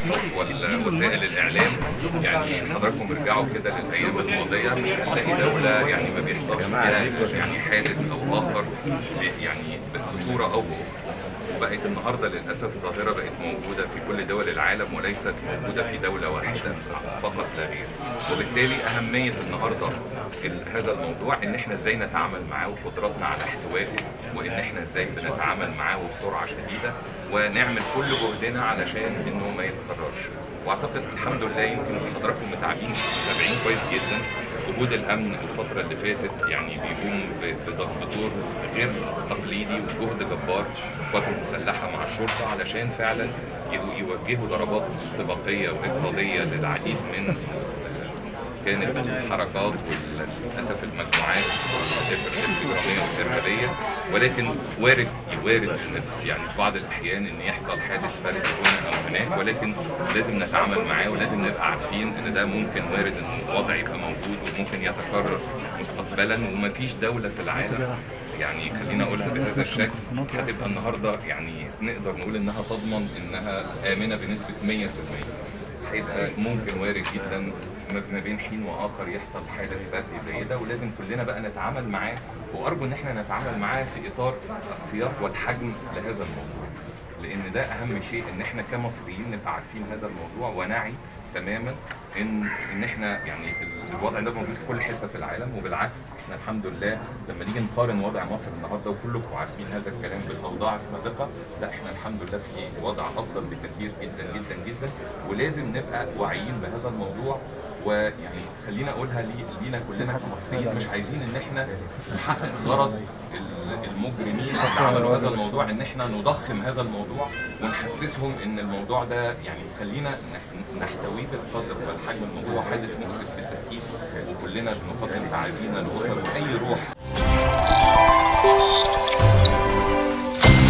الصحف ووسائل الاعلام يعني حضراتكم ارجعوا كده للايام الماضيه مش هنلاقي دوله يعني ما بيحصلش فيها يعني حادث او اخر يعني بصوره او باخرى وبقت النهارده للاسف ظاهره بقت موجوده في كل دول العالم وليست موجوده في دوله واحده فقط لا غير وبالتالي اهميه النهارده ال- هذا الموضوع ان احنا ازاي نتعامل معاه وقدراتنا على احتوائه وان احنا ازاي بنتعامل معاه بسرعه شديده ونعمل كل جهدنا علشان انه ما يتكررش واعتقد الحمد لله يمكن حضراتكم متابعين متابعين كويس جدا وجود الامن الفتره اللي فاتت يعني بيقوم ب- بد- بدور غير تقليدي وجهد جبار القوات المسلحه مع الشرطه علشان فعلا ي- يوجهوا ضربات استباقيه واجهاضيه للعديد من كانت الحركات وللاسف المجموعات الاجراميه والارهابيه ولكن وارد وارد ان يعني في بعض الاحيان ان يحصل حادث فردي هنا او هناك ولكن لازم نتعامل معاه ولازم نبقى عارفين ان ده ممكن وارد ان الوضع يبقى موجود وممكن يتكرر مستقبلا ومفيش دوله في العالم يعني خلينا اقولها بهذا الشكل هتبقى النهارده يعني نقدر نقول انها تضمن انها امنه بنسبه 100% هيبقى ممكن وارد جدا ما ما بين حين واخر يحصل حادث فردي زي ده ولازم كلنا بقى نتعامل معاه وارجو ان احنا نتعامل معاه في اطار السياق والحجم لهذا الموضوع لان ده اهم شيء ان احنا كمصريين نبقى عارفين هذا الموضوع ونعي تماما ان ان احنا يعني ال- الوضع ده موجود في كل حته في العالم وبالعكس احنا الحمد لله لما نيجي نقارن وضع مصر النهارده وكلكم عارفين هذا الكلام بالاوضاع السابقه لا احنا الحمد لله في وضع افضل بكثير جدا جدا جدا ولازم نبقى واعيين بهذا الموضوع ويعني خلينا اقولها لي لينا كلنا كمصريين مش عايزين ان احنا نحقق غرض ال- المجرمين اللي عملوا هذا الموضوع ان احنا نضخم هذا الموضوع ونحسسهم ان الموضوع ده يعني خلينا نح- نحتويه بالقدر والحجم الموضوع حادث مؤسف بالتاكيد وكلنا بنقدم تعازينا لاسر واي روح